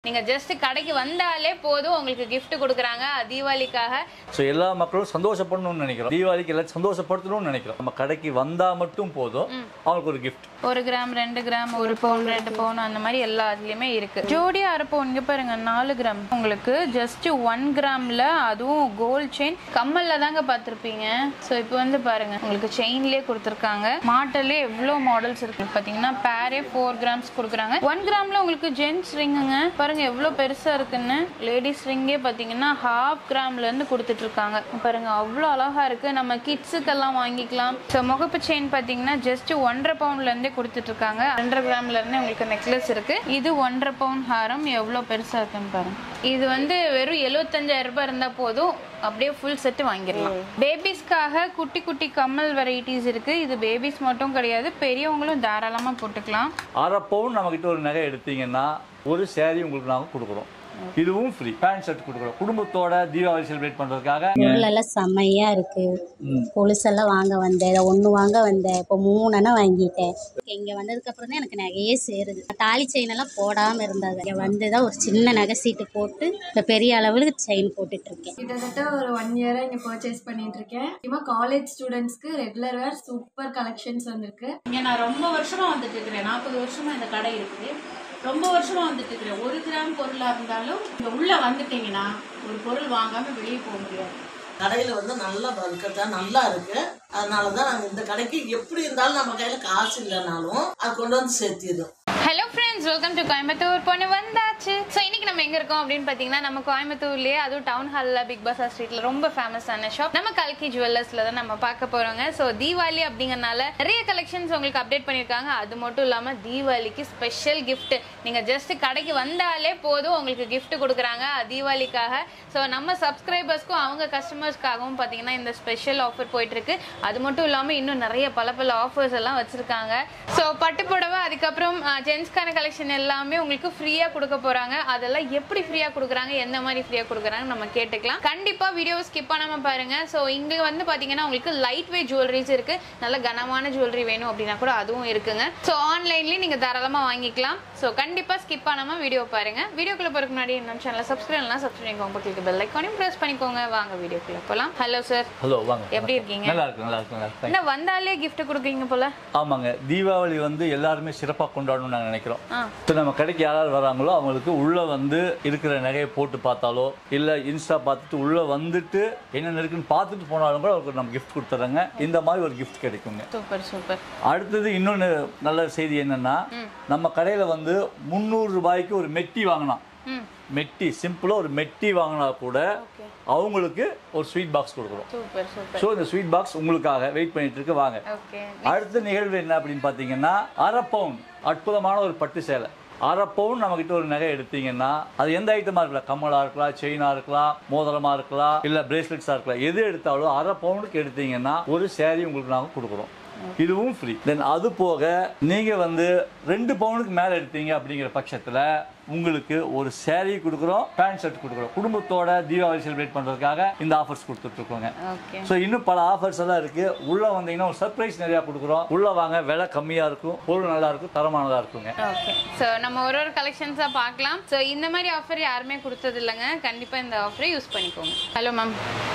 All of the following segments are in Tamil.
நீங்க ஜஸ்ட் கடைக்கு வந்தாலே போதும் உங்களுக்கு gift கொடுக்குறாங்க தீபாவளிக்காக ஸோ எல்லா மக்களும் சந்தோஷப்படணும்னு நினைக்கிறோம் தீபாவளிக்கு எல்லாம் சந்தோஷப்படுத்தணும்னு நினைக்கிறோம் நம்ம கடைக்கு வந்தா மட்டும் போதும் அவங்களுக்கு ஒரு gift ஒரு கிராம் ரெண்டு கிராம் ஒரு பவுன் ரெண்டு பவுன் அந்த மாதிரி எல்லா இதுலயுமே இருக்கு ஜோடி அரை பவுன் இங்க பாருங்க நாலு கிராம் உங்களுக்கு ஜஸ்ட் ஒன் கிராம்ல அதுவும் கோல்ட் செயின் கம்மல்ல தாங்க பார்த்திருப்பீங்க ஸோ இப்போ வந்து பாருங்க உங்களுக்கு செயின்லயே கொடுத்துருக்காங்க மாட்டல்லே எவ்வளோ மாடல்ஸ் இருக்கு பாத்தீங்கன்னா பேரே ஃபோர் கிராம்ஸ் கொடுக்குறாங்க ஒன் கிராம்ல உங்களுக்கு ஜென்ஸ் ரிங்குங்க பாருங்க எவ்வளோ பெருசா இருக்குன்னு லேடிஸ் ரிங்கே பாத்தீங்கன்னா ஹாஃப் கிராம்ல இருந்து கொடுத்துட்டு இருக்காங்க பாருங்க அவ்வளோ அழகா இருக்கு நம்ம கிட்ஸுக்கெல்லாம் வாங்கிக்கலாம் ஸோ முகப்பு செயின் பாத்தீங்கன்னா ஜஸ்ட் ஒன்றரை பவுண்ட்ல இருந்தே கொடுத்துட்டு இருக்காங்க ரெண்டரை கிராம்ல இருந்தே உங்களுக்கு நெக்லஸ் இருக்கு இது ஒன்றரை பவுன் ஹாரம் எவ்வளவு பெருசா இருக்குன்னு பாருங்க இது வந்து வெறும் எழுபத்தஞ்சாயிரம் ரூபாய் இருந்தா போதும் அப்படியே ஃபுல் செட் வாங்கிடலாம் பேபிஸ்க்காக குட்டி குட்டி கம்மல் வெரைட்டிஸ் இருக்கு இது பேபிஸ் மட்டும் கிடையாது பெரியவங்களும் தாராளமா போட்டுக்கலாம் அரை பவுன் நம்ம கிட்ட ஒரு நகை எடுத்தீங்கன்னா ஒரு சேரீ உங்களுக்கு நாங்கள் கொடுக்குறோம் இதுவும் ஃப்ரீ பேண்ட் ஷர்ட் கொடுக்குறோம் குடும்பத்தோட தீபாவளி செலிப்ரேட் பண்றதுக்காக பொருளெல்லாம் செம்மையா இருக்கு கொலுசெல்லாம் வாங்க வந்தேன் ஒன்று வாங்க வந்தேன் இப்போ மூணுனா வாங்கிட்டேன் இங்கே வந்ததுக்கு அப்புறம் தான் எனக்கு நகையே சேருது தாலி செயின் எல்லாம் போடாமல் இருந்தது இங்கே வந்து தான் ஒரு சின்ன நகை சீட்டு போட்டு இப்போ பெரிய அளவுக்கு செயின் போட்டுட்டு இருக்கேன் கிட்டத்தட்ட ஒரு ஒன் இயராக இங்கே பர்ச்சேஸ் பண்ணிட்டு இருக்கேன் முக்கியமாக காலேஜ் ஸ்டூடெண்ட்ஸ்க்கு ரெகுலர் வேர் சூப்பர் கலெக்ஷன்ஸ் வந்திருக்கு இங்கே நான் ரொம்ப வருஷமா வந்துட்டு இருக்கிறேன் நாற்பது வருஷமா இந்த கடை இருக்குது ரொம்ப வருஷமா வந்துட்டு இருக்கிறேன் ஒரு கிராம் பொருளா இருந்தாலும் இங்க உள்ள வந்துட்டீங்கன்னா ஒரு பொருள் வாங்காம வெளியே போக முடியாது கடையில் வந்து நல்லா பல்கட்டாக நல்லா இருக்கு அதனால தான் நாங்கள் இந்த கடைக்கு எப்படி இருந்தாலும் நம்ம கையில் காசு இல்லைனாலும் அது கொண்டு வந்து சேர்த்திடும் hello friends welcome to Coimbatore பொண்ணு வந்தாச்சு ஸோ இன்னைக்கு நம்ம எங்க இருக்கோம் அப்படின்னு பார்த்தீங்கன்னா நம்ம கோயம்புத்தூர்லயே அதுவும் டவுன் ஹாலில் பிக் பஸார் ஸ்ட்ரீட்ல ரொம்ப ஃபேமஸான ஷாப் நம்ம கல்கி ஜுவல்லர்ஸ்ல தான் நம்ம பார்க்க போறோங்க ஸோ தீபாவளி அப்படிங்கறனால நிறைய கலெக்ஷன்ஸ் உங்களுக்கு அப்டேட் பண்ணியிருக்காங்க அது மட்டும் இல்லாம தீபாவளிக்கு ஸ்பெஷல் gift நீங்க ஜஸ்ட் கடைக்கு வந்தாலே போதும் உங்களுக்கு gift கொடுக்குறாங்க தீபாவளிக்காக ஸோ நம்ம சப்ஸ்கிரைபர்ஸ்க்கும் அவங்க கஸ்டமர்ஸ்க்காகவும் பார்த்தீங்கன்னா இந்த ஸ்பெஷல் ஆஃபர் போயிட்டு இருக்கு அது மட்டும் இல்லாமல் இன்னும் நிறைய பல பல ஆஃபர்ஸ் எல்லாம் வச்சிருக்காங்க ஸோ பட்டு புடவை அதுக்கப்புறம் ஜென்ஸ்க்கான கலெக்ஷன் எல்லாமே உங்களுக்கு ஃப்ரீயாக கொடுக்க போறாங்க அதெல்லாம் எப்படி ஃப்ரீயாக கொடுக்குறாங்க எந்த மாதிரி ஃப்ரீயாக கொடுக்குறாங்க நம்ம கேட்டுக்கலாம் கண்டிப்பாக வீடியோ ஸ்கிப் பண்ணாம பாருங்க ஸோ இங்கே வந்து பார்த்தீங்கன்னா உங்களுக்கு லைட் வெயிட் ஜுவல்லரிஸ் இருக்கு நல்ல கனமான ஜுவல்லரி வேணும் அப்படின்னா கூட அதுவும் இருக்குங்க ஸோ ஆன்லைன்லேயும் நீங்கள் தாராளமாக வாங்கிக்கலாம் ஸோ கண்டிப்பாக ஸ்கிப் பண்ணாமல் வீடியோ பாருங்க வீடியோக்குள்ள போறதுக்கு முன்னாடி நம்ம சேனலை சப்ஸ்கிரைப் பண்ணலாம் சப்ஸ்கிரைப் பண்ணிக்கோங்க பக்கத்துக்கு பெல் ஐக்கானையும் ப்ரெஸ் பண்ணிக்கோங்க வாங்க வீடியோக்குள்ள போகலாம் ஹலோ சார் ஹலோ வாங்க எப்படி இருக்கீங்க? நல்லா இருக்கு நல்லா இருக்கு நல்லா இருக்கு என்ன வந்தாலே gift கொடுக்குறீங்க போல ஆமாங்க தீபாவளி வந்து எல்லாருமே சிறப்பாக கொண்டாடணும்னு நாங்கள் நினைக்கிறோம் ஆ. இப்போ நம்ம கடைக்கு யாராவது வராங்களோ அவங்களுக்கு உள்ள வந்து இருக்கிற நகையை போட்டு பார்த்தாலோ இல்லை இன்ஸ்டா பார்த்துட்டு உள்ள வந்துட்டு என்னென்ன இருக்குன்னு பார்த்துட்டு போனாலும் கூட அவங்களுக்கு நம்ம gift கொடுத்துட்றாங்க இந்த மாதிரி ஒரு gift கிடைக்குங்க சூப்பர் சூப்பர் அடுத்தது இன்னொன்று நல்ல செய்தி என்னன்னா நம்ம கடையில் வந்து முந்நூறு ரூபாய்க்கு ஒரு மெட்டி வாங்கினோம் ம் மெட்டி சிம்பிளாக ஒரு மெட்டி வாங்கினா கூட அவங்களுக்கு ஒரு ஸ்வீட் பாக்ஸ் கொடுக்குறோம் சூப்பர் சூப்பர் ஸோ இந்த ஸ்வீட் பாக்ஸ் உங்களுக்காக வெயிட் பண்ணிட்டு இருக்கு வாங்க ஓகே அடுத்த நிகழ்வு என்ன அப்படின்னு பார்த்தீங்கன்னா அரை பவுன் அற்புதமான ஒரு பட்டு சேலை அரை பவுன் நம்ம கிட்ட ஒரு நகை எடுத்தீங்கன்னா அது எந்த ஐட்டமா இருக்கலாம் கம்மலா இருக்கலாம் செயினா இருக்கலாம் மோதிரமா இருக்கலாம் இல்ல பிரேஸ்லெட்ஸா இருக்கலாம் எது எடுத்தாலும் அரை பவுனுக்கு எடுத்தீங்கன்னா ஒரு சேரீ உங்களுக்கு நாங்க கொடுக்குறோம் இதுவும் ஃப்ரீ தென் அது போக நீங்க வந்து ரெண்டு பவுனுக்கு மேல எடுத்தீங்க அப்படிங்கிற பட்சத்துல உங்களுக்கு ஒரு சேரீ கொடுக்குறோம் பேண்ட் ஷர்ட் கொடுக்குறோம் குடும்பத்தோட தீபாவளி செலிப்ரேட் பண்றதுக்காக இந்த ஆஃபர்ஸ் கொடுத்துட்டு இருக்கோங்க ஓகே ஸோ இன்னும் பல ஆஃபர்ஸ் எல்லாம் இருக்கு உள்ள வந்தீங்கன்னா ஒரு சர்ப்ரைஸ் நிறைய கொடுக்குறோம் உள்ள வாங்க விலை கம்மியா இருக்கும் பொருள் நல்லா இருக்கும் தரமானதா இருக்குங்க ஓகே ஸோ நம்ம ஒரு ஒரு கலெக்ஷன்ஸாக பார்க்கலாம் ஸோ இந்த மாதிரி ஆஃபர் யாருமே கொடுத்தது இல்லைங்க கண்டிப்பாக இந்த ஆஃபரை யூஸ் பண்ணிக்கோங்க ஹலோ மேம்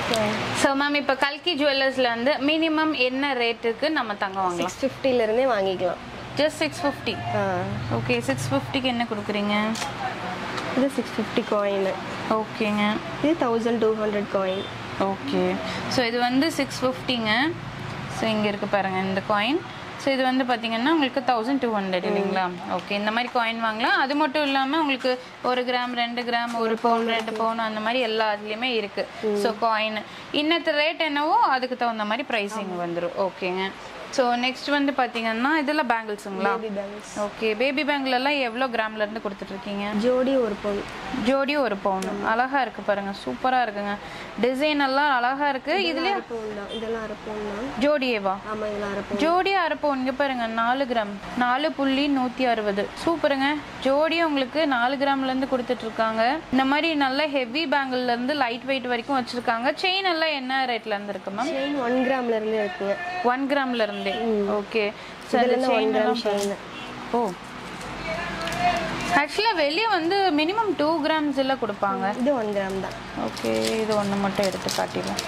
ஸோ மேம் இப்போ கல்கி ஜுவல்லர்ஸில் வந்து மினிமம் என்ன ரேட்டுக்கு நம்ம தங்க வாங்கலாம் சிக்ஸ் ஃபிஃப்டிலேருந்தே வாங்கிக்கலாம் ஜஸ்ட் சிக்ஸ் ஃபிஃப்டி ஆ, ஓகே சிக்ஸ் ஃபிஃப்டிக்கு என்ன கொடுக்குறீங்க இது சிக்ஸ் ஃபிஃப்டி காயின் ஓகேங்க இது thousand two hundred coin okay so இது வந்து சிக்ஸ் ஃபிஃப்டிங்க ஸோ இங்கே இருக்கு பாருங்க இந்த காயின் ஸோ இது வந்து பார்த்தீங்கன்னா உங்களுக்கு தௌசண்ட் டூ ஹண்ட்ரட் இல்லைங்களா ஓகே இந்த மாதிரி காயின் வாங்கலாம் அது மட்டும் இல்லாமல் உங்களுக்கு ஒரு கிராம் ரெண்டு கிராம் ஒரு பவுன் ரெண்டு பவுன் அந்த மாதிரி எல்லா இதுலேயுமே இருக்கு ஸோ காயின் இன்னத்து ரேட் என்னவோ அதுக்கு தகுந்த மாதிரி ப்ரைஸிங் வந்துடும் ஓகேங்க ஸோ நெக்ஸ்ட் வந்து பார்த்தீங்கன்னா இதெல்லாம் பேங்கிள்ஸுங்களா ஓகே பேபி பேங்கிள் எல்லாம் எவ்வளோ கிராம்ல இருந்து கொடுத்துட்டு இருக்கீங்க ஜோடி ஒரு பவுன் ஜோடி ஒரு பவுன் அழகா இருக்கு பாருங்க சூப்பரா இருக்குங்க டிசைன் எல்லாம் அழகா இருக்கு இதுலயே அரை பவுன் தான் இதெல்லாம் அரை பவுன் தான் ஜோடியேவா ஆமாம் இதெல்லாம் அரை பவுன் ஜோடி அரை பவுன் இங்க பாருங்க நாலு கிராம் நாலு புள்ளி நூத்தி அறுபது சூப்பருங்க ஜோடி உங்களுக்கு நாலு கிராம்ல இருந்து கொடுத்துட்டு இருக்காங்க இந்த மாதிரி நல்ல ஹெவி பேங்கிள்ல இருந்து லைட் வெயிட் வரைக்கும் வச்சிருக்காங்க செயின் எல்லாம் என்ன ரேட்ல இருந்து இருக்கு மேம் செயின் ஒன் கிராம்ல இருந்தே இருக்குங்க ஒன் கிராம்ல இருந்தே ஓகே இதுல இருந்து ஒன் கிராம் செயின் ஓ ஆக்சுவலாக வெளியே வந்து மினிமம் டூ கிராம்ஸ் எல்லாம் கொடுப்பாங்க இது ஒன் கிராம் தான் ஓகே இது ஒன்று மட்டும் எடுத்து காட்டிடுவோம்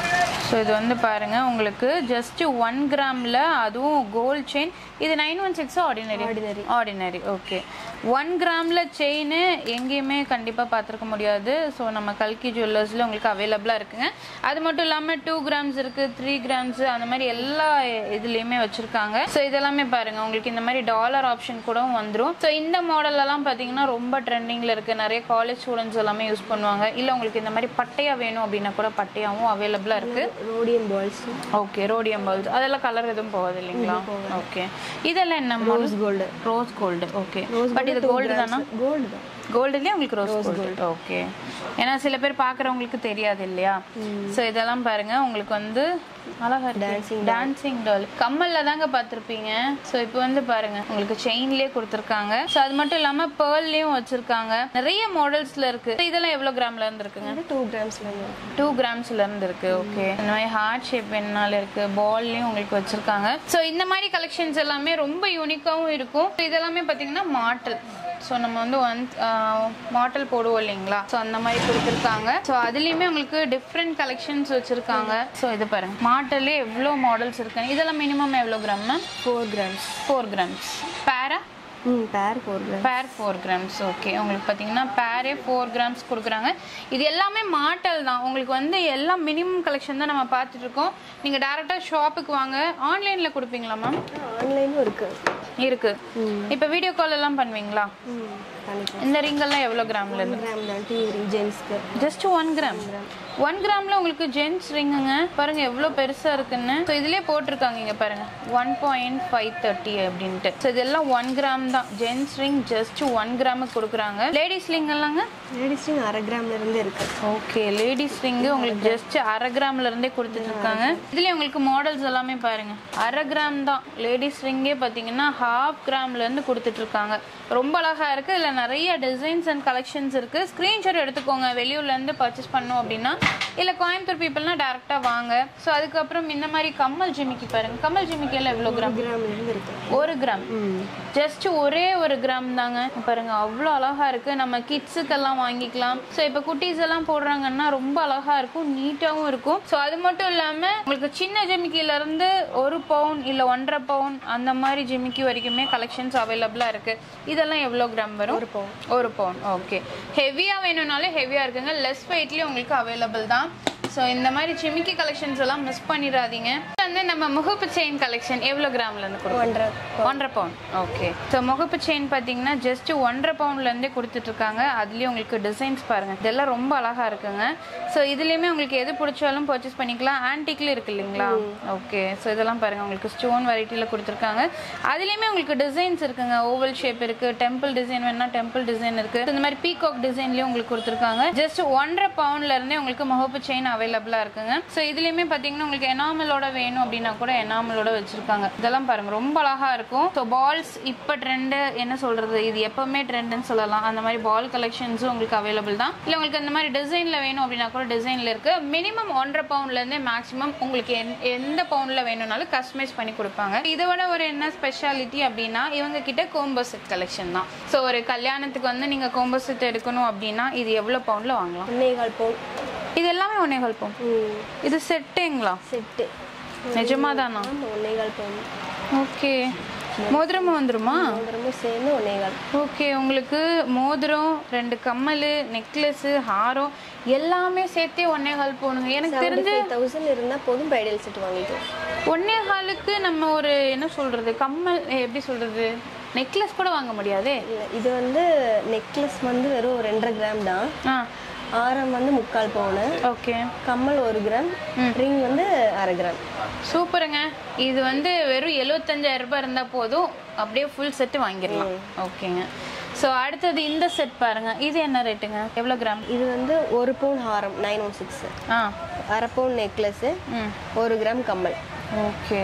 ஸோ இது வந்து பாருங்க உங்களுக்கு ஜஸ்ட் ஒன் கிராமில் அதுவும் கோல்ட் செயின் இது nine one six ordinary ordinary ordinary okay one கிராமில் செயின் எங்கேயுமே கண்டிப்பாக பார்த்துருக்க முடியாது ஸோ நம்ம கல்கி ஜுவல்லர்ஸில் உங்களுக்கு அவைலபிளாக இருக்குங்க அது மட்டும் இல்லாமல் டூ கிராம்ஸ் இருக்குது த்ரீ கிராம்ஸ் அந்த மாதிரி எல்லா இதுலேயுமே வச்சுருக்காங்க ஸோ இதெல்லாமே பாருங்க உங்களுக்கு இந்த மாதிரி டாலர் ஆப்ஷன் கூட வந்துடும் ஸோ இந்த மாடலெல்லாம் பார்த்தீங்கன்னா ரொம்ப ட்ரெண்டிங்கில் இருக்குது நிறைய காலேஜ் ஸ்டூடெண்ட்ஸ் எல்லாமே யூஸ் பண்ணுவாங்க இல்லை உங்களுக்கு இந்த மாதிரி பட்டையா வேணும் அப்படின்னா கூட பட்டையாவும் அவைலபிளாக இருக்குது ரோடியம் பால்ஸ் ஓகே ரோடியம் பால்ஸ் அதெல்லாம் கலர் எதுவும் போகாது இல்லைங்களா ஓகே இதெல்லாம் என்ன rose gold rose gold okay but இது கோல்டு தானா கோல்டு தான் கோல்டுலேயே உங்களுக்கு ரோஸ் கோல்டு ஓகே ஏன்னா சில பேர் பார்க்குறவங்களுக்கு தெரியாது இல்லையா ஸோ இதெல்லாம் பாருங்க உங்களுக்கு வந்து அழகா டான்சிங் டான்சிங் டால் கம்மல்ல தாங்க பார்த்துருப்பீங்க ஸோ இப்போ வந்து பாருங்க உங்களுக்கு செயின்லேயே கொடுத்துருக்காங்க ஸோ அது மட்டும் இல்லாமல் பேர்ல்லையும் வச்சிருக்காங்க நிறைய மாடல்ஸ்ல இருக்கு So இதெல்லாம் எவ்வளோ கிராம்ல இருந்து இருக்குங்க இது டூ கிராம்ஸ்லேருந்து டூ கிராம்ஸ்ல இருந்து இருக்கு ஓகே இந்த மாதிரி ஹார்ட் ஷேப் வேணுனால இருக்கு பால்லையும் உங்களுக்கு வச்சிருக்காங்க ஸோ இந்த மாதிரி கலெக்ஷன்ஸ் எல்லாமே ரொம்ப யூனிக்காவும் இருக்கும் So இதெல்லாமே பார்த்தீங்கன்னா மாட்டல் ஸோ நம்ம வந்து ஒன் மாட்டல் போடுவோம் இல்லைங்களா ஸோ அந்த மாதிரி கொடுத்துருக்காங்க ஸோ அதுலேயுமே உங்களுக்கு டிஃப்ரெண்ட் கலெக்ஷன்ஸ் வச்சிருக்காங்க ஸோ இது பாருங்க மாட்டல்லே எவ்வளோ மாடல்ஸ் இருக்கு இதெல்லாம் மினிமம் எவ்வளோ gram ma'am four grams four grams பேரா ம் pair four gram pair four grams okay உங்களுக்கு பார்த்தீங்கன்னா பேரே ஃபோர் கிராம்ஸ் கொடுக்குறாங்க இது எல்லாமே மாட்டல் தான் உங்களுக்கு வந்து எல்லாம் மினிமம் கலெக்ஷன் தான் நம்ம பார்த்துட்டு இருக்கோம் நீங்கள் டேரெக்டாக ஷாப்புக்கு வாங்க ஆன்லைனில் கொடுப்பீங்களா மேம் ஆன்லைனும் இருக்கு இருக்கு இப்போ வீடியோ கால் எல்லாம் பண்ணுவீங்களா ம் பண்ணிக்கலாம் இந்த ரிங்கெல்லாம் எவ்வளோ கிராம்ல இருந்து கிராம் தான் டீ ரிங் ஜென்ஸ்க்கு ஜஸ்ட் ஒன் கிராம் ஒன் கிராம்ல உங்களுக்கு ஜென்ஸ் ரிங்குங்க பாருங்க எவ்வளோ பெருசா இருக்குன்னு ஸோ இதுலயே போட்டிருக்காங்க இங்க பாருங்க ஒன் பாயிண்ட் ஃபைவ் தேர்ட்டி அப்படின்ட்டு ஸோ இதெல்லாம் ஒன் கிராம் தான் ஜென்ஸ் ரிங் ஜஸ்ட் ஒன் கிராமுக்கு கொடுக்குறாங்க லேடிஸ் ரிங் எல்லாங்க லேடிஸ் ரிங் அரை கிராம்ல இருந்து இருக்கு ஓகே லேடிஸ் ரிங்கு உங்களுக்கு ஜஸ்ட் அரை கிராம்ல இருந்தே கொடுத்துட்டு இருக்காங்க இதுலயே உங்களுக்கு மாடல்ஸ் எல்லாமே பாருங்க அரை கிராம் தான் லேடிஸ் ரிங்கே பாத்தீங்கன்னா ஹாஃப் கிராம்ல இருந்து கொடுத்துட்டு இருக்காங்க ரொம்ப அழகா இருக்கு இதுல நிறைய டிசைன்ஸ் அண்ட் கலெக்ஷன்ஸ் இருக்கு ஸ்கிரீன்ஷாட் எடுத்துக்கோங்க வெளியூர்ல இருந்து பர்ச்சேஸ் பண்ணோம் அப்படின்னா இல்ல கோயம்புத்தூர் பீப்புள்னா டேரக்டா வாங்க ஸோ அதுக்கப்புறம் இந்த மாதிரி கம்மல் ஜிமிக்கி பாருங்க கம்மல் ஜிமிக்கி எல்லாம் எவ்வளவு கிராம் கிராம்ல இருந்து இருக்கு ஒரு கிராம் ஜஸ்ட் ஒரே ஒரு கிராம் தாங்க பாருங்க அவ்வளோ அழகா இருக்கு நம்ம கிட்ஸுக்கெல்லாம் வாங்கிக்கலாம் ஸோ இப்போ குட்டீஸ் எல்லாம் போடுறாங்கன்னா ரொம்ப அழகா இருக்கும் நீட்டாகவும் இருக்கும் ஸோ அது மட்டும் இல்லாம உங்களுக்கு சின்ன ஜிமிக்கில இருந்து ஒரு பவுன் இல்ல ஒன்றரை பவுன் அந்த மாதிரி ஜிமிக்கி வரைக்குமே கலெக்ஷன்ஸ் அவைலபிளா இருக்கு இதெல்லாம் எவ்வளோ கிராம் வரும் ஒரு பவுன் ஒரு பவுன் ஓகே ஹெவியா வேணும்னாலும் ஹெவியா இருக்குங்க லெஸ் வெயிட்லயும் உங்களுக்கு அவைலபிள் தான் ஸோ இந்த மாதிரி சிமிக்கி கலெக்ஷன்ஸ் எல்லாம் மிஸ் பண்ணிடாதீங்க வந்து நம்ம முகப்பு செயின் கலெக்ஷன் எவ்வளோ கிராம்ல இருந்து கொடுக்கும் ஒன்றரை ஒன்றரை பவுன் ஓகே ஸோ முகப்பு செயின் பார்த்தீங்கன்னா ஜஸ்ட் ஒன்றரை பவுண்ட்லேருந்தே கொடுத்துட்டு இருக்காங்க அதுலேயும் உங்களுக்கு டிசைன்ஸ் பாருங்க இதெல்லாம் ரொம்ப அழகா இருக்குங்க ஸோ இதுலேயுமே உங்களுக்கு எது பிடிச்சாலும் பர்ச்சேஸ் பண்ணிக்கலாம் ஆன்டிக்ல இருக்கு இல்லைங்களா ஓகே ஸோ இதெல்லாம் பாருங்க உங்களுக்கு ஸ்டோன் வெரைட்டியில் கொடுத்துருக்காங்க அதுலேயுமே உங்களுக்கு டிசைன்ஸ் இருக்குங்க ஓவல் ஷேப் இருக்கு டெம்பிள் டிசைன் வேணா டெம்பிள் டிசைன் இருக்கு So, இந்த மாதிரி பீகாக் டிசைன்லயும் உங்களுக்கு கொடுத்துருக்காங்க ஜஸ்ட் ஒன்றரை பவுண்ட்ல இருந்தே உங்களுக்கு முகப்பு செயின் அவைலபிளா இருக்குங்க ஸோ இதுலயுமே பாத்தீங்கன்னா உங்களுக்கு எனாமலோட வேணும் அப்படின்னா கூட எனாமலோட வச்சிருக்காங்க இதெல்லாம் பாருங்க ரொம்ப அழகா இருக்கும் ஸோ பால்ஸ் இப்போ ட்ரெண்டு என்ன சொல்றது இது எப்பவுமே ட்ரெண்டுன்னு சொல்லலாம் அந்த மாதிரி பால் கலெக்ஷன்ஸும் உங்களுக்கு அவைலபிள் தான் இல்லை உங்களுக்கு இந்த மாதிரி டிசைன்ல வேணும் அப்படின்னா கூட டிசைன்ல இருக்கு மினிமம் ஒன்றரை பவுண்ட்ல இருந்தே மேக்ஸிமம் உங்களுக்கு எந்த- எந்த பவுண்ட்ல வேணும்னாலும் கஸ்டமைஸ் பண்ணி கொடுப்பாங்க இதை விட ஒரு என்ன ஸ்பெஷாலிட்டி அப்படின்னா இவங்க கிட்ட கோம்போ செட் கலெக்ஷன் தான் ஸோ ஒரு கல்யாணத்துக்கு வந்து நீங்க கோம்போ செட் எடுக்கணும் அப்படின்னா இது எவ்வளவு பவுண்ட்ல வாங்கலாம் ஒன்னே கால் பவுன் இது எல்லாமே ஒன்னே கால் பவுன் ம் இது செட்டுங்களா செட்டு நிஜமா தானா ஆமாம் ஒன்னே கால் பவுன் ஓகே மோதிரமும் வந்துருமா மோதிரமும் சேர்ந்து ஒன்னே கால் ஓகே உங்களுக்கு மோதிரம் ரெண்டு கம்மல் நெக்லஸ் ஹாரம் எல்லாமே சேர்த்தே ஒன்னே கால் போகணுங்க எனக்கு தெரிஞ்சு ஃபைவ் தௌசண்ட் இருந்தால் போதும் ப்ரைடல் செட் வாங்கிக்கலாம் ஒன்னே காலுக்கு நம்ம ஒரு என்ன சொல்றது கம்மல் eh, எப்படி சொல்றது நெக்லஸ் கூட வாங்க முடியாதே இல்லை இது வந்து நெக்லஸ் வந்து வெறும் ரெண்டரை கிராம் தான் ஆ ஆரம் வந்து முக்கால் பவுனு ஓகே கம்மல் ஒரு கிராம் ரிங் வந்து அரை கிராம் சூப்பருங்க இது வந்து வெறும் 75000 ரூபாய் இருந்தால் போதும் அப்படியே ஃபுல் செட்டு வாங்கிடலாம் ஓகேங்க ஸோ அடுத்தது இந்த செட் பாருங்க இது என்ன ரேட்டுங்க எவ்வளோ கிராம் இது வந்து ஒரு பவுன் ஹாரம் நைன் ஒன் சிக்ஸ் ஆ அரை பவுன் நெக்லஸ்ஸு ம் ஒரு கிராம் கம்மல் ஓகே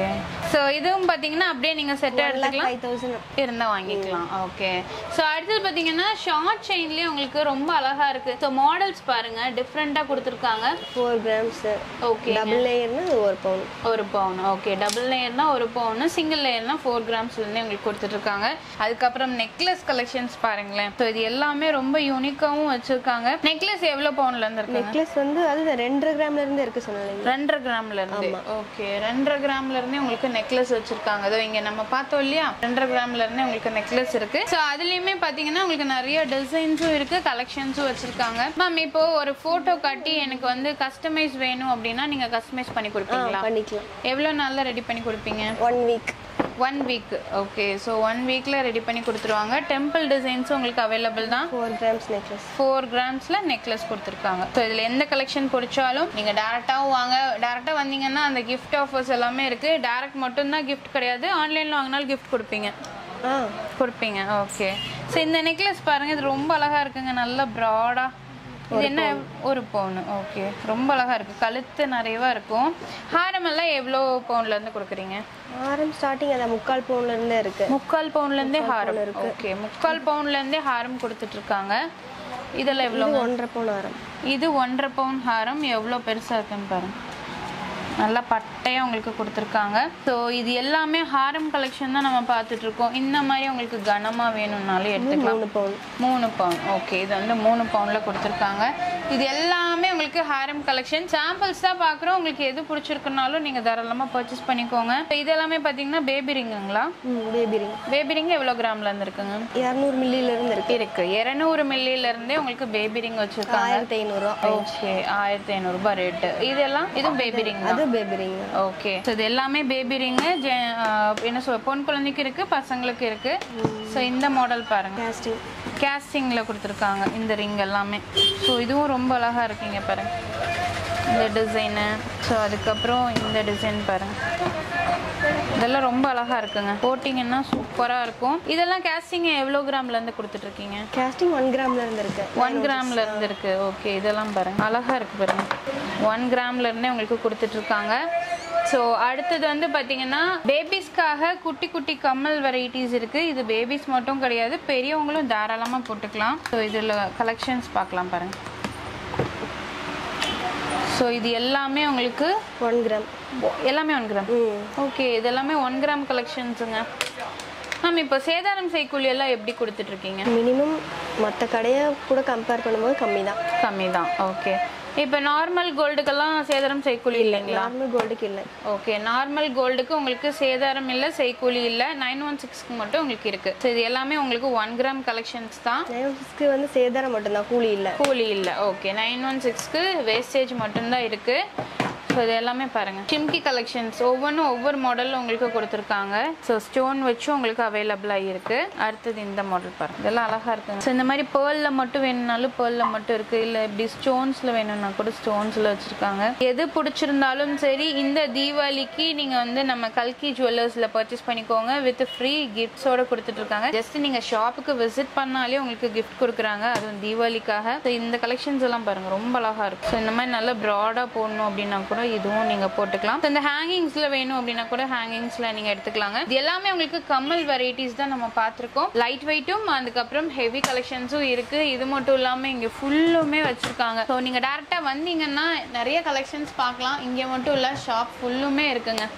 ஸோ இதுவும் பார்த்தீங்கன்னா அப்படியே நீங்கள் செட்டாக எடுத்துக்கலாம் ஃபைவ் தௌசண்ட் இருந்தா வாங்கிக்கலாம் ஓகே ஸோ அடுத்தது பார்த்தீங்கன்னா ஷார்ட் செயின்லேயே உங்களுக்கு ரொம்ப அழகா இருக்கு ஸோ மாடல்ஸ் பாருங்க டிஃப்ரெண்ட்டாக கொடுத்துருக்காங்க ஃபோர் கிராம்ஸ் ஓகே டபுள் லேயர்னா அது ஒரு பவுன் ஒரு பவுன் ஓகே டபுள் லேயர்னா ஒரு பவுன் சிங்கிள் லேயர்னா ஃபோர் கிராம்ஸ்லேருந்தே உங்களுக்கு கொடுத்துட்ருக்காங்க அதுக்கப்புறம் நெக்லஸ் கலெக்ஷன்ஸ் பாருங்களேன் ஸோ இது எல்லாமே ரொம்ப யூனிக்காகவும் வச்சிருக்காங்க நெக்லஸ் எவ்வளோ பவுன்லேருந்து இருக்குங்க நெக்லஸ் வந்து அது ரெண்டரை கிராம்ல இருந்து இருக்கு சொன்னாங்க ரெண்டரை கிராம்ல இருந்து ஓகே ரெண்டரை கிராம்ல இருந்தே உங்களுக்கு நெக்லஸ் வச்சிருக்காங்க அதோ இங்க நம்ம பார்த்தோம் இல்லையா ரெண்டரை கிராம்ல இருந்தே உங்களுக்கு நெக்லஸ் இருக்கு ஸோ அதுலயுமே பாத்தீங்கன்னா உங்களுக்கு நிறைய டிசைன்ஸும் இருக்கு கலெக்ஷன்ஸும் வச்சிருக்காங்க மேம் இப்போ ஒரு போட்டோ காட்டி எனக்கு வந்து கஸ்டமைஸ் வேணும் அப்படின்னா நீங்க கஸ்டமைஸ் பண்ணி கொடுப்பீங்களா பண்ணிக்கலாம் எவ்வளவு நாள்ல ரெடி பண்ணி கொடுப்பீங்க one week one week okay so one வீக்ல ரெடி பண்ணி கொடுத்துருவாங்க டெம்பிள் டிசைன்ஸும் உங்களுக்கு அவைலபிள் தான் ஃபோர் கிராம்ஸ் நெக்லஸ் ஃபோர் கிராம்ஸ்ல நெக்லஸ் கொடுத்துருக்காங்க ஸோ இதில் எந்த கலெக்ஷன் பிடிச்சாலும் நீங்கள் டேரெக்டாகவும் வாங்க டேரெக்டாக வந்தீங்கன்னா அந்த கிஃப்ட் ஆஃபர்ஸ் எல்லாமே இருக்குது டேரக்ட் மட்டும்தான் கிஃப்ட் கிடையாது ஆன்லைனில் வாங்கினாலும் கிஃப்ட் கொடுப்பீங்க ஆ கொடுப்பீங்க ஓகே ஸோ இந்த நெக்லஸ் பாருங்க இது ரொம்ப அழகா இருக்குங்க நல்ல ப்ராடா இது என்ன ஒரு பவுன் ஓகே ரொம்ப அழகா இருக்கு கழுத்து நிறையவா இருக்கும் ஹாரம் எல்லாம் எவ்வளோ பவுன்ல இருந்து கொடுக்குறீங்க ஆரம் ஸ்டார்டிங் அந்த முக்கால் பவுன்ல இருந்தே இருக்கு முக்கால் பவுன்ல இருந்தே ஹாரம் ஓகே முக்கால் பவுன்ல இருந்தே ஹாரம் கொடுத்துட்டு இருக்காங்க இதெல்லாம் எவ்வளோ இது ஒன்றரை பவுன் ஆரம் இது ஒன்றரை பவுன் ஹாரம் எவ்வளோ பெருசாக இருக்குன்னு பாருங்க நல்லா பட்டையாக உங்களுக்கு கொடுத்துருக்காங்க ஸோ இது எல்லாமே ஹாரம் கலெக்ஷன் தான் நம்ம பார்த்துட்டு இருக்கோம் இந்த மாதிரி உங்களுக்கு கனமாக வேணும்னாலும் எடுத்துக்கலாம் மூணு பவுன் மூணு பவுன் ஓகே இது வந்து மூணு பவுனில் கொடுத்துருக்காங்க இது எல்லாமே உங்களுக்கு ஹாரம் கலெக்ஷன் சாம்பிள்ஸ் தான் பார்க்குறோம் உங்களுக்கு எது பிடிச்சிருக்குனாலும் நீங்கள் தாராளமாக பர்ச்சேஸ் பண்ணிக்கோங்க இப்போ இது எல்லாமே பார்த்தீங்கன்னா பேபி ரிங்குங்களா ம் பேபி ரிங் பேபி ரிங் எவ்வளோ கிராம்ல இருந்து இருக்குங்க இரநூறு மில்லியில இருந்து இருக்கு இருக்கு இரநூறு மில்லியில இருந்தே உங்களுக்கு பேபி ரிங் வச்சிருக்காங்க ஆயிரத்தி ஐநூறுரூவா ஓகே ஆயிரத்தி ஐநூறுபா ரேட்டு இதெல்லாம் இதுவும் பேபி ரிங் அது பேபி ரிங் ஓகே ஸோ இது எல்லாமே பேபி ரிங்கு என்ன சொல் பொன் குழந்தைக்கு இருக்கு பசங்களுக்கு இருக்கு ஸோ இந்த மாடல் பாருங்க கேஸ்டிங் கேஸ்டிங்கில் கொடுத்துருக்காங்க இந்த ரிங் எல்லாமே ஸோ இதுவும் ரொம்ப அழகா இருக்குங்க பாருங்க இந்த டிசைனு ஸோ அதுக்கப்புறம் இந்த டிசைன் பாருங்க இதெல்லாம் ரொம்ப அழகா இருக்குங்க போட்டிங்கன்னா சூப்பராக இருக்கும் இதெல்லாம் கேஸ்டிங் எவ்வளோ கிராம்ல இருந்து கொடுத்துட்டு இருக்கீங்க கேஸ்டிங் ஒன் கிராம்ல இருந்து இருக்கு ஒன் கிராம்ல இருந்து இருக்கு ஓகே இதெல்லாம் பாருங்க அழகா இருக்கு பாருங்க ஒன் கிராம்ல இருந்தே உங்களுக்கு கொடுத்துட்டு இருக்காங்க ஸோ அடுத்தது வந்து பார்த்தீங்கன்னா பேபிஸ்க்காக குட்டி குட்டி கம்மல் வெரைட்டிஸ் இருக்கு இது பேபிஸ் மட்டும் கிடையாது பெரியவங்களும் தாராளமாக போட்டுக்கலாம் ஸோ இதில் கலெக்ஷன்ஸ் பார்க்கலாம் பாருங்க ஸோ இது எல்லாமே உங்களுக்கு ஒன் கிராம் எல்லாமே ஒன் கிராம் ம் ஓகே இது எல்லாமே ஒன் கிராம் கலெக்ஷன்ஸுங்க மேம் இப்போ சேதாரம் செய்கூலி எல்லாம் எப்படி கொடுத்துட்டு இருக்கீங்க மினிமம் மற்ற கடையை கூட கம்பேர் பண்ணும்போது கம்மி தான் கம்மி தான் ஓகே இப்போ நார்மல் கோல்டுக்கெல்லாம் சேதாரம் செய்கூலி இல்லைங்களா நார்மல் கோல்டுக்கு இல்லை ஓகே நார்மல் கோல்டுக்கு உங்களுக்கு சேதாரம் இல்லை செய்கூலி இல்லை நைன் ஒன் சிக்ஸ்க்கு மட்டும் உங்களுக்கு இருக்கு ஸோ இது எல்லாமே உங்களுக்கு ஒன் கிராம் கலெக்ஷன்ஸ் தான் நைன் சிக்ஸ்க்கு வந்து சேதாரம் மட்டும்தான் கூலி இல்லை கூலி இல்லை ஓகே நைன் ஒன் சிக்ஸ்க்கு வேஸ்டேஜ் மட்டும்தான் இருக்கு ஸோ இது எல்லாமே பாருங்க சிம்கி கலெக்ஷன்ஸ் ஒவ்வொன்றும் ஒவ்வொரு மாடலில் உங்களுக்கு கொடுத்துருக்காங்க ஸோ ஸ்டோன் வச்சும் உங்களுக்கு அவைலபிளாக இருக்கு அடுத்தது இந்த மாடல் பாருங்க இதெல்லாம் அழகா இருக்குங்க ஸோ இந்த மாதிரி பேர்லில் மட்டும் வேணும்னாலும் பேர்லில் மட்டும் இருக்கு இல்லை இப்படி ஸ்டோன்ஸில் வேணும்னா கூட ஸ்டோன்ஸில் வச்சிருக்காங்க எது பிடிச்சிருந்தாலும் சரி இந்த தீபாவளிக்கு நீங்கள் வந்து நம்ம கல்கி ஜுவல்லர்ஸில் பர்ச்சேஸ் பண்ணிக்கோங்க வித் ஃப்ரீ கிஃப்ட்ஸோட கொடுத்துட்டு இருக்காங்க ஜஸ்ட் நீங்கள் ஷாப்புக்கு விசிட் பண்ணாலே உங்களுக்கு கிஃப்ட் கொடுக்குறாங்க அதுவும் தீபாவளிக்காக ஸோ இந்த கலெக்ஷன்ஸ் எல்லாம் பாருங்க ரொம்ப அழகா இருக்கும் ஸோ இந்த மாதிரி நல்ல ப்ராடாக போடணும் அப்படின்னா கூட இதுவும் நீங்கள் போட்டுக்கலாம் So, இந்த ஹேங்கிங்ஸில் வேணும் அப்படின்னா கூட ஹேங்கிங்ஸில் நீங்கள் எடுத்துக்கலாங்க இது எல்லாமே உங்களுக்கு கம்மல் வெரைட்டிஸ் தான் நம்ம பார்த்துருக்கோம் லைட் வெயிட்டும் அதுக்கப்புறம் ஹெவி கலெக்ஷன்ஸும் இருக்கு இது மட்டும் இல்லாமல் இங்கே ஃபுல்லுமே வச்சிருக்காங்க ஸோ நீங்கள் டேரெக்டாக வந்தீங்கன்னா நிறைய கலெக்ஷன்ஸ் பார்க்கலாம் இங்கே மட்டும் இல்லை ஷாப் ஃபுல்லுமே இருக்குங்க